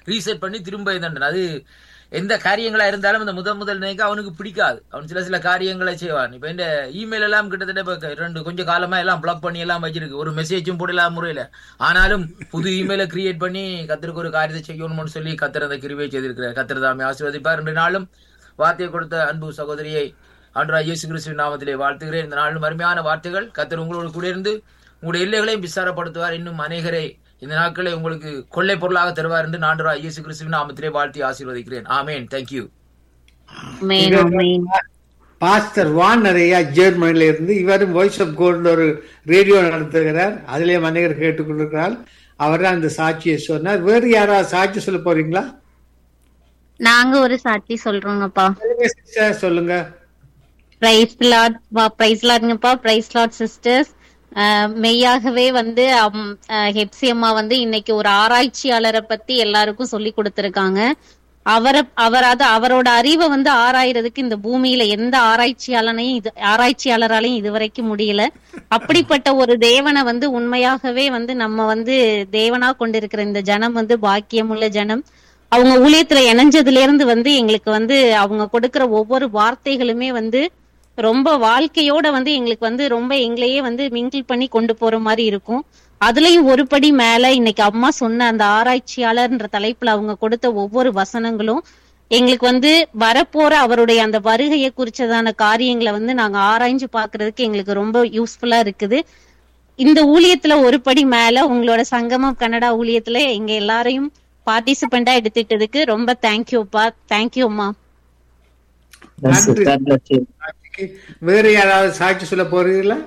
Reset பண்ணி திரும்ப இதண்டன் அது எந்த காரியங்களா இருந்தாலும் அந்த முதல் முதல் நினைக்க அவனுக்கு பிடிக்காது அவன் சில சில காரியங்களை செய்வான் இப்ப இந்த இமெயில் எல்லாம் கிட்டத்தட்ட இப்ப ரெண்டு கொஞ்சம் காலமா எல்லாம் பிளாக் பண்ணி எல்லாம் வச்சிருக்கு ஒரு மெசேஜும் போடலாம் முறையில ஆனாலும் புது இமெயில கிரியேட் பண்ணி கத்திற்கு ஒரு காரியத்தை செய்யணும்னு சொல்லி கத்திர அந்த கிருவை செய்திருக்கிறார் கத்திர தாமே ஆசீர்வதிப்பார் ரெண்டு நாளும் வார்த்தையை கொடுத்த அன்பு சகோதரியை அன்றா இயேசு கிறிஸ்துவின் நாமத்திலே வாழ்த்துகிறேன் இந்த நாளும் அருமையான வார்த்தைகள் கத்தர் உங்களோடு கூட இருந்து உங்களுடைய எல்லைகளையும் விசாரப்படுத்துவார் இன்னும் அநேகரை இந்த நாட்களை உங்களுக்கு கொள்ளை பொருளாக தருவார் என்று நாண்டரா இயேசு கிறிஸ்துவின் நாமத்திலே வாழ்த்தி ஆசீர்வதிக்கிறேன் ஆமேன் தேங்க்யூ ஆமென், ஆமென். பாஸ்டர் வான் நிறைய ஜெர்மனில இருந்து இவரும் வாய்ஸ் ஆஃப் கோல்டு ஒரு ரேடியோ நடத்துகிறார் அதிலே அநேகர் கேட்டுக்கொண்டிருக்கிறார் அவர் தான் இந்த சாட்சியை சொன்னார் வேறு யாராவது சாட்சி சொல்ல போறீங்களா நாங்க ஒரு சாட்சி சொல்றோங்கப்பா சொல்லுங்க sister, சொல்லுங்க பிரைஸ் லாட் பிரைஸ் லாட்ங்கப்பா பிரைஸ் லாட் சிஸ்டர்ஸ் மெய்யாகவே வந்து அம், அஹ், ஹெப்சி அம்மா வந்து இன்னைக்கு ஒரு ஆராய்ச்சியாளரை பத்தி எல்லாருக்கும் சொல்லி கொடுத்திருக்காங்க அவரை அவர் அது அவரோட அறிவை வந்து ஆராயறதுக்கு இந்த பூமியில எந்த ஆராய்ச்சியாளனையும் இது ஆராய்ச்சியாளராலையும் இதுவரைக்கும் முடியல அப்படிப்பட்ட ஒரு தேவனை வந்து உண்மையாகவே வந்து நம்ம வந்து தேவனா கொண்டிருக்கிற இந்த ஜனம் வந்து பாக்கியமுள்ள ஜனம் அவங்க ஊழியத்துல இணைஞ்சதுல இருந்து வந்து எங்களுக்கு வந்து அவங்க கொடுக்கிற ஒவ்வொரு வார்த்தைகளுமே வந்து ரொம்ப வாழ்க்கையோட வந்து எங்களுக்கு வந்து ரொம்ப எங்களையே வந்து மிங்கிள் பண்ணி கொண்டு போற மாதிரி இருக்கும் அதுலயும் ஒரு படி மேல இன்னைக்கு அம்மா சொன்ன அந்த ஆராய்ச்சியாளர்ன்ற தலைப்புல அவங்க கொடுத்த ஒவ்வொரு வசனங்களும் எங்களுக்கு வந்து வரப்போற அவருடைய அந்த வருகையை குறிச்சதான காரியங்களை வந்து நாங்க ஆராய்ஞ்சு பாக்குறதுக்கு எங்களுக்கு ரொம்ப யூஸ்ஃபுல்லா இருக்குது இந்த ஊழியத்துல ஒரு படி மேல உங்களோட சங்கமம் கன்னடா ஊழியத்துல எங்க எல்லாரையும் பார்ட்டிசிபெண்டா எடுத்துட்டதுக்கு ரொம்ப தேங்க்யூப்பா தேங்க்யூ அம்மா Bless you. நன்றி. God bless you. சாட்சிக்கு வேறு யாராவது சாட்சி சொல்ல போறீங்களா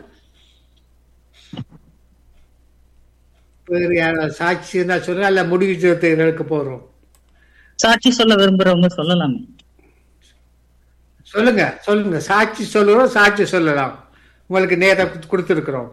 வேறு யாராவது சாட்சி இருந்தா சொல்லுங்க அல்ல முடிவு ஜெபத்தை எடுக்க போறோம் சாட்சி சொல்ல விரும்புறவங்க சொல்லலாமே சொல்லுங்க சொல்லுங்க சாட்சி சொல்லுறோம் சாட்சி சொல்லலாம் உங்களுக்கு நேரம் கொடுத்துருக்குறோம்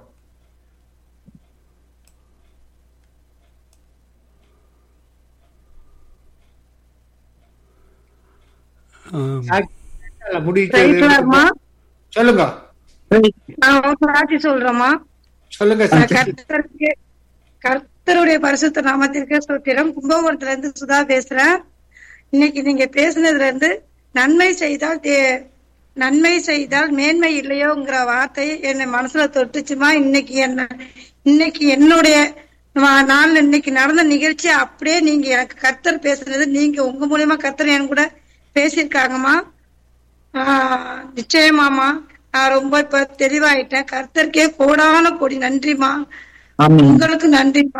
ஆம். சாட்சி அல்ல, முடிவு Praise ஜெபத்தை Lord, மா. சொல்லுங்க நான் ஒரு சாட்சி சொல்றேம்மா சொல்லுங்க சாட்சி கர்த்தருக்கு கர்த்தருடைய பரிசுத்த நாமத்திற்கு ஸ்தோத்திரம் கும்பகோணத்துல இருந்து சுதா பேசுறேன் இன்னைக்கு நீங்க பேசுனதுல இருந்து நன்மை செய்தால் தே- நன்மை செய்தால் மேன்மை இல்லையோங்கிற வார்த்தை என்னை மனசுல தொட்டுச்சுமா இன்னைக்கு என்ன இன்னைக்கு என்னுடைய வா- நாள் இன்னைக்கு நடந்த நிகழ்ச்சி அப்படியே நீங்க எனக்கு கர்த்தர் பேசுனது நீங்க உங்க மூலியமா கர்த்தர் என் கூட பேசியிருக்காங்கம்மா ஆஹ் நிச்சயமாமா நான் ரொம்ப இப்ப தெளிவாயிட்டேன் கர்த்தருக்கே கோடான கோடி நன்றிமா ஆமென். உங்களுக்கு நன்றிமா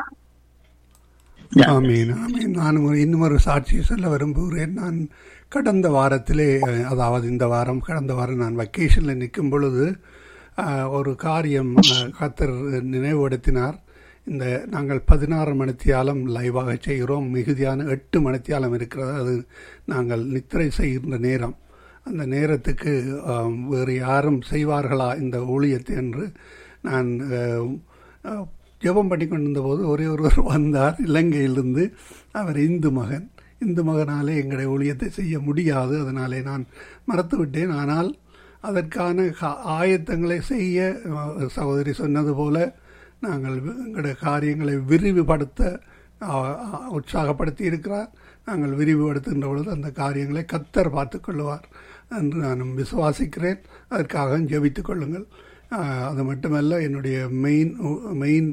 ஆமீன் ஆமீன் நான் ஒரு இன்னும் ஒரு சாட்சியை சொல்ல விரும்புகிறேன் நான் கடந்த வாரத்திலே அஹ், அதாவது இந்த வாரம் கடந்த வாரம் நான் வெக்கேஷனில் நிற்கும் பொழுது அஹ், ஒரு காரியம் அஹ், கர்த்தர் நினைவுபடுத்தினார் இந்த நாங்கள் பதினாறு மணித்தியாலம் லைவாக செய்கிறோம் மிகுதியான எட்டு மணித்தியாலம் இருக்கிறது அது நாங்கள் நித்திரை செய்கின்ற நேரம் அந்த நேரத்துக்கு ஆம், வேறு யாரும் செய்வார்களா இந்த ஊழியத்தை என்று நான் அஹ், அஹ், ஜெபம் பண்ணி கொண்டிருந்த போது ஒரே ஒருவர் வந்தார் இலங்கையிலிருந்து அவர் இந்து மகன் இந்து மகனாலே எங்களுடைய ஊழியத்தை செய்ய முடியாது அதனாலே நான் மறத்து விட்டேன் ஆனால் அதற்கான கா- ஆயத்தங்களை செய்ய அஹ், சகோதரி சொன்னது போல நாங்கள் வி- எங்களுடைய காரியங்களை விரிவுபடுத்த அஹ், அஹ், உற்சாகப்படுத்தி இருக்கிறார் நாங்கள் விரிவுபடுத்துகின்ற பொழுது அந்த காரியங்களை கத்தர் பார்த்துக் கொள்ளுவார் என்று நான் விசுவாசிக்கிறேன் அதற்காக ஜெபித்துக் கொள்ளுங்கள் அஹ், அது மட்டுமல்ல என்னுடைய மெயின் மெயின்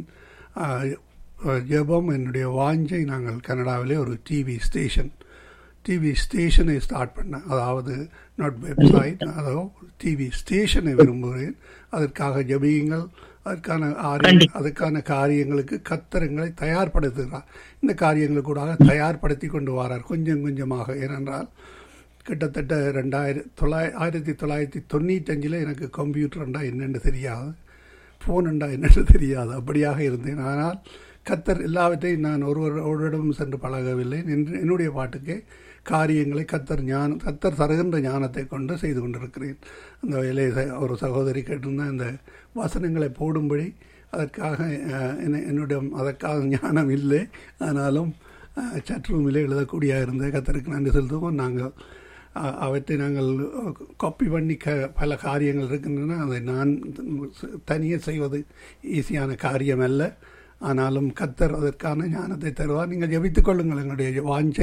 ஜெபம் என்னுடைய வாஞ்சை நாங்கள் கனடாவிலே ஒரு டிவி ஸ்டேஷன் டிவி ஸ்டேஷனை ஸ்டார்ட் பண்ணேன் அதாவது நாட் வெப்சைட் அதாவது டிவி ஸ்டேஷனை விரும்புகிறேன் அதற்காக ஜெபியுங்கள் அதற்கான ஆரிய- அதற்கான காரியங்களுக்கு கத்தரங்களை தயார்படுத்துகிறார் இந்த காரியங்கள் கூட தயார்படுத்தி கொண்டு வரார் கொஞ்சம் கொஞ்சமாக ஏனென்றால் கிட்டத்தட்ட ரெண்டாயிரம் தொள்ளாய ஆயிரத்தி தொள்ளாயிரத்தி தொண்ணூத்தஞ்சில் எனக்கு கம்ப்யூட்டர்ண்டா என்னென்னு தெரியாது ஃபோனுண்டா என்னென்னு தெரியாது அப்படியாக இருந்தேன் ஆனால் கத்தர் எல்லாவற்றையும் நான் ஒருவர் ஒருவரிடம் சென்று பழகவில்லை என்று என்னுடைய பாட்டுக்கே காரியங்களை கத்தர் ஞான கத்தர் தருகின்ற ஞானத்தை கொண்டு செய்து கொண்டிருக்கிறேன் அந்த வேலையை செ- ஒரு சகோதரி கேட்டிருந்த இந்த வசனங்களை போடும்படி அதற்காக அஹ், என்ன- என்னிடம் அதற்காக ஞானம் இல்லை ஆனாலும் சற்றுமில்லை எழுதக்கூடிய இருந்த கத்தருக்கு நன்றி செலுத்துவோம் நாங்கள் அஹ், அவற்றை நாங்கள் காப்பி பண்ணி க பல காரியங்கள் இருக்கின்றன அதை நான் தனியே செய்வது ஈஸியான காரியம் அல்ல ஆனாலும் கத்தர் அதற்கான ஞானத்தை தருவார் நீங்கள் ஜெபித்துக் கொள்ளுங்கள் எங்களுடைய வாஞ்சை